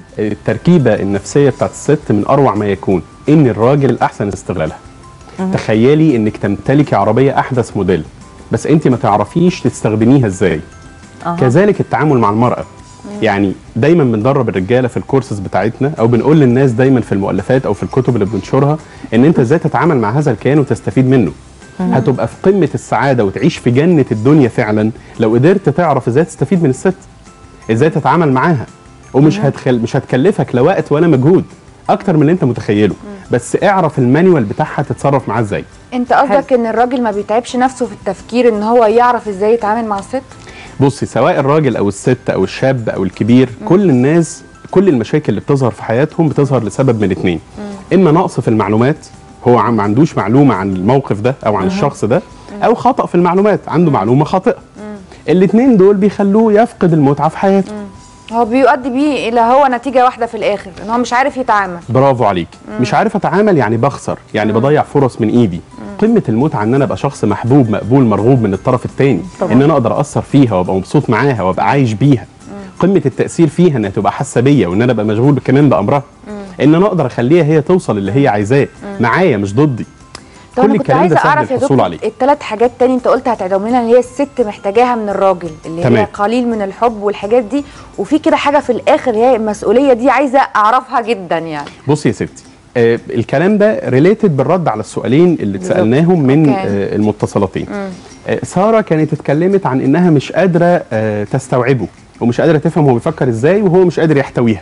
التركيبه النفسيه بتاعت الست من اروع ما يكون ان الراجل احسن استغلالها تخيلي انك تمتلكي عربيه احدث موديل بس انت ما تعرفيش تستخدميها ازاي أها. كذلك التعامل مع المراه يعني دايما بندرب الرجاله في الكورسز بتاعتنا او بنقول للناس دايما في المؤلفات او في الكتب اللي بننشرها ان انت ازاي تتعامل مع هذا الكيان وتستفيد منه هتبقى في قمه السعاده وتعيش في جنه الدنيا فعلا لو قدرت تعرف ازاي تستفيد من الست ازاي تتعامل معاها ومش هتخل... مش هتكلفك لا وقت ولا مجهود اكتر من اللي انت متخيله بس اعرف المانيوال بتاعها تتصرف معاه ازاي انت قصدك ان الراجل ما بيتعبش نفسه في التفكير ان هو يعرف ازاي يتعامل مع الست بصي سواء الراجل او الست او الشاب او الكبير كل الناس كل المشاكل اللي بتظهر في حياتهم بتظهر لسبب من اتنين اما نقص في المعلومات هو عم- ما عندوش معلومه عن الموقف ده او عن الشخص ده او خطا في المعلومات عنده معلومه خاطئه الاتنين دول بيخلوه يفقد المتعه في حياته هو بيؤدي بيه الى هو نتيجه واحده في الاخر ان هو مش عارف يتعامل برافو عليك مش عارف اتعامل يعني بخسر يعني بضيع فرص من ايدي قمه المتعه ان انا ابقى شخص محبوب مقبول مرغوب من الطرف الثاني ان انا اقدر اثر فيها وابقى مبسوط معاها وابقى عايش بيها قمه التاثير فيها انها تبقى حاسه بيا وان انا ابقى مشغول كمان بامرها ان انا اقدر اخليها هي توصل اللي هي عايزاه معايا مش ضدي طب كل انا كنت الكلام ده عايزه سهل اعرف يا الحصول دكتور عليه الثلاث حاجات تاني انت قلت هتعدهم لنا اللي هي الست محتاجاها من الراجل اللي هي تمام. قليل من الحب والحاجات دي وفي كده حاجه في الاخر هي المسؤوليه دي عايزه اعرفها جدا يعني بصي يا ستي آه الكلام ده ريليتد بالرد على السؤالين اللي اتسالناهم من أوكي. آه المتصلتين آه ساره كانت اتكلمت عن انها مش قادره آه تستوعبه ومش قادره تفهم هو بيفكر ازاي وهو مش قادر يحتويها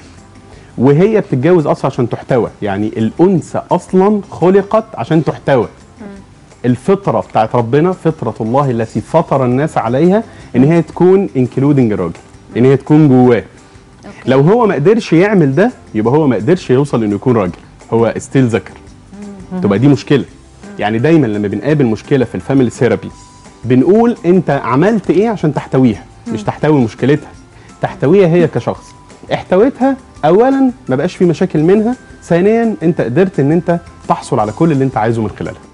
وهي بتتجوز اصلا عشان تحتوى يعني الانثى اصلا خلقت عشان تحتوى الفطره بتاعت ربنا فطره الله التي فطر الناس عليها ان هي تكون انكلودنج الراجل ان هي تكون جواه لو هو ما قدرش يعمل ده يبقى هو ما قدرش يوصل انه يكون راجل هو ستيل ذكر تبقى دي مشكله يعني دايما لما بنقابل مشكله في الفاميلي ثيرابي بنقول انت عملت ايه عشان تحتويها مش تحتوي مشكلتها تحتويها هي كشخص احتويتها اولا ما بقاش في مشاكل منها ثانيا انت قدرت ان انت تحصل على كل اللي انت عايزه من خلالها